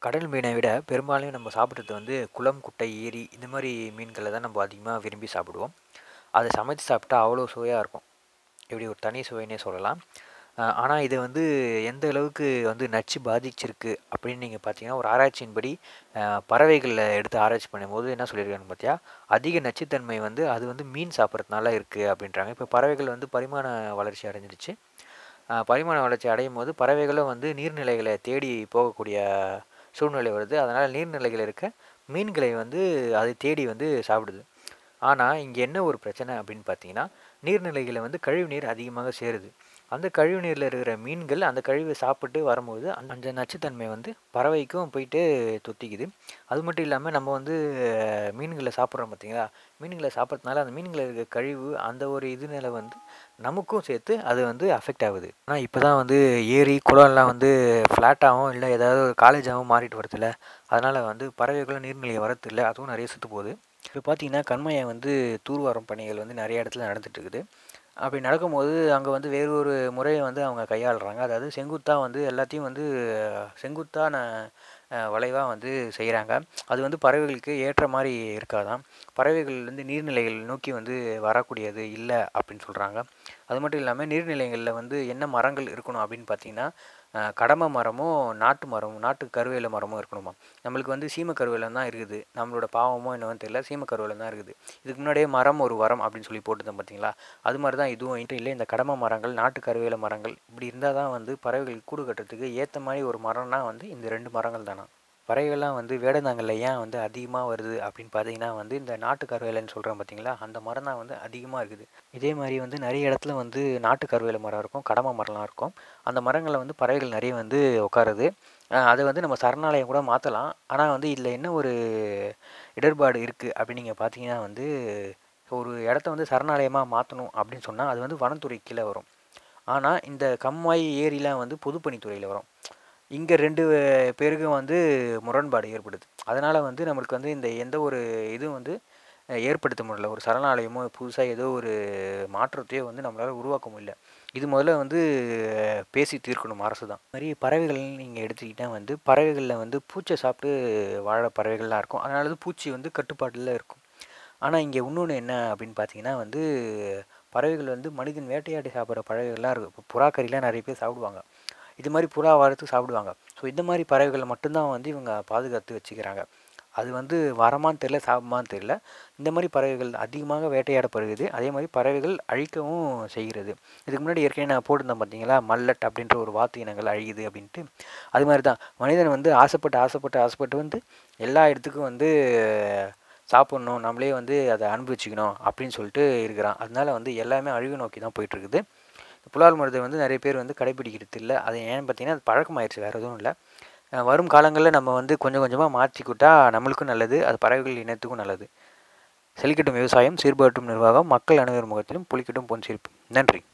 கடல் மீனை விட பெரும்பாலும் நம்ம சாப்பிட்றது வந்து குளம் குட்டை ஏரி இந்த மாதிரி மீன்களை தான் நம்ம அதிகமாக விரும்பி சாப்பிடுவோம் அதை சமைச்சு சாப்பிட்டா அவ்வளோ சுவையாக இருக்கும் இப்படி ஒரு தனி சுவைன்னே சொல்லலாம் ஆனால் இது வந்து எந்த அளவுக்கு வந்து நச்சு பாதிச்சிருக்கு அப்படின்னு நீங்கள் பார்த்தீங்கன்னா ஒரு ஆராய்ச்சியின்படி பறவைகளில் எடுத்து ஆராய்ச்சி பண்ணும்போது என்ன சொல்லியிருக்காங்க பார்த்தியா அதிக நச்சுத்தன்மை வந்து அது வந்து மீன் சாப்பிட்றதுனால இருக்குது அப்படின்றாங்க இப்போ பறவைகள் வந்து பரிமாண வளர்ச்சி அடைஞ்சிருச்சு பரிமாண வளர்ச்சி அடையும் போது பறவைகளும் வந்து நீர்நிலைகளை தேடி போகக்கூடிய சூழ்நிலை வருது அதனால் நீர்நிலைகள் இருக்க மீன்களை வந்து அதை தேடி வந்து சாப்பிடுது ஆனால் இங்கே என்ன ஒரு பிரச்சனை அப்படின்னு பார்த்தீங்கன்னா நீர்நிலைகளில் வந்து கழிவு நீர் அதிகமாக சேருது அந்த கழிவு நீரில் இருக்கிற மீன்கள் அந்த கழிவை சாப்பிட்டு வரும்போது அந்த அந்த நச்சுத்தன்மை வந்து பறவைக்கும் போயிட்டு தொத்திக்குது அது மட்டும் இல்லாமல் நம்ம வந்து மீன்களை சாப்பிட்றோம் பார்த்தீங்களா மீன்களை சாப்பிட்றதுனால அந்த மீன்களில் இருக்கிற கழிவு அந்த ஒரு இதுநிலை வந்து நமக்கும் சேர்த்து அது வந்து அஃபெக்ட் ஆகுது ஆனால் இப்போ தான் வந்து ஏரி குளம்லாம் வந்து ஃப்ளாட்டாகவும் இல்லை ஏதாவது ஒரு காலேஜாகவும் மாறிட்டு வரதில்ல அதனால் வந்து பறவைகளும் நீர்நிலையை வரதில்லை அதுவும் நிறைய சுற்று போகுது இப்போ பார்த்தீங்கன்னா கண்மையை வந்து தூர்வாரம் பணிகள் வந்து நிறைய இடத்துல நடந்துட்டு இருக்குது அப்படி நடக்கும்போது அங்கே வந்து வேறு ஒரு முறையை வந்து அவங்க கையாளுறாங்க அதாவது செங்குத்தாக வந்து எல்லாத்தையும் வந்து செங்குத்தான வளைவாக வந்து செய்கிறாங்க அது வந்து பறவைகளுக்கு ஏற்ற மாதிரி இருக்காதான் பறவைகள் வந்து நீர்நிலைகள் நோக்கி வந்து வரக்கூடியது இல்லை அப்படின்னு சொல்கிறாங்க அது மட்டும் இல்லாமல் நீர்நிலைகளில் வந்து என்ன மரங்கள் இருக்கணும் அப்படின்னு பார்த்தீங்கன்னா கடமை மரமும் நாட்டு மரமும் நாட்டு கருவேல மரமும் இருக்கணுமா நம்மளுக்கு வந்து சீம கருவேலம் தான் இருக்குது நம்மளோட பாவமோ என்னவோ தெரியல சீம கருவேலம் தான் இருக்குது இதுக்கு முன்னாடியே மரம் ஒரு வரம் அப்படின்னு சொல்லி போட்டுருந்தோம் பார்த்தீங்களா அது மாதிரி தான் இதுவும் இல்லை இந்த கடமை மரங்கள் நாட்டு கருவேல மரங்கள் இப்படி இருந்தால் தான் வந்து பறவைகள் கூடு கட்டுறதுக்கு ஏற்ற மாதிரி ஒரு மரம்னா வந்து இந்த ரெண்டு மரங்கள் தானா பறவைகள்லாம் வந்து வேடந்தாங்கல்ல ஏன் வந்து அதிகமாக வருது அப்படின்னு பார்த்தீங்கன்னா வந்து இந்த நாட்டு கருவேலைன்னு சொல்கிறோம் பார்த்தீங்களா அந்த மரம் தான் வந்து அதிகமாக இருக்குது இதே மாதிரி வந்து நிறைய இடத்துல வந்து நாட்டு கருவேல மரம் இருக்கும் கடமை மரம்லாம் இருக்கும் அந்த மரங்களில் வந்து பறவைகள் நிறைய வந்து உட்காருது அதை வந்து நம்ம சரணாலயம் கூட மாற்றலாம் ஆனால் வந்து இதில் என்ன ஒரு இடர்பாடு இருக்குது அப்படின்னு நீங்கள் பார்த்தீங்கன்னா வந்து ஒரு இடத்த வந்து சரணாலயமாக மாற்றணும் அப்படின்னு சொன்னால் அது வந்து வனத்துறை கீழே வரும் ஆனால் இந்த கம்மாய் ஏரிலாம் வந்து பொதுப்பணித்துறையில் வரும் இங்கே ரெண்டு பேருக்கும் வந்து முரண்பாடு ஏற்படுது அதனால் வந்து நம்மளுக்கு வந்து இந்த எந்த ஒரு இதுவும் வந்து ஏற்படுத்த முடியல ஒரு சரணாலயமோ புதுசாக ஏதோ ஒரு மாற்றத்தையோ வந்து நம்மளால் உருவாக்க முடியல இது முதல்ல வந்து பேசி தீர்க்கணும் அரசு தான் மாதிரி பறவைகள் நீங்கள் எடுத்துக்கிட்டால் வந்து பறவைகளில் வந்து பூச்சை சாப்பிட்டு வாழ பறவைகள்லாம் இருக்கும் அதனால வந்து பூச்சி வந்து கட்டுப்பாட்டில் இருக்கும் ஆனால் இங்கே இன்னொன்று என்ன அப்படின்னு பார்த்தீங்கன்னா வந்து பறவைகள் வந்து மனிதன் வேட்டையாடி சாப்பிட்ற பறவைகள்லாம் இருக்குது இப்போ புறாக்கறிலாம் நிறைய பேர் சாப்பிடுவாங்க இது மாதிரி புறா வளர்த்து சாப்பிடுவாங்க ஸோ இந்த மாதிரி பறவைகளை மட்டும்தான் வந்து இவங்க பாதுகாத்து வச்சுக்கிறாங்க அது வந்து வரமான்னு தெரில சாப்பிடுமான்னு தெரில இந்த மாதிரி பறவைகள் அதிகமாக வேட்டையாடப்படுகிறது அதே மாதிரி பறவைகள் அழிக்கவும் செய்கிறது இதுக்கு முன்னாடி ஏற்கனவே நான் போட்டிருந்தேன் பார்த்தீங்களா மல்லட் அப்படின்ற ஒரு வாத்து இனங்கள் அழியுது அப்படின்ட்டு அது மாதிரி தான் மனிதன் வந்து ஆசைப்பட்டு ஆசைப்பட்டு ஆசைப்பட்டு வந்து எல்லா இடத்துக்கும் வந்து சாப்பிட்ணும் நம்மளே வந்து அதை அனுபவிச்சுக்கணும் அப்படின்னு சொல்லிட்டு இருக்கிறான் அதனால வந்து எல்லாமே அழிவு நோக்கி தான் போயிட்டுருக்குது புலால் மருந்தை வந்து நிறைய பேர் வந்து கடைபிடிக்கிறது இல்லை அது ஏன்னு பார்த்தீங்கன்னா அது பழக்கமாயிடுச்சு வேறு எதுவும் இல்லை வரும் காலங்களில் நம்ம வந்து கொஞ்சம் கொஞ்சமாக மாற்றிக்கிட்டா நம்மளுக்கும் நல்லது அது பறவைகள் இனத்துக்கும் நல்லது செழிக்கட்டும் விவசாயம் சீர்பட்டும் நிர்வாகம் மக்கள் அனைவர் முகத்திலும் புலிக்கட்டும் பொன் சிரிப்பு நன்றி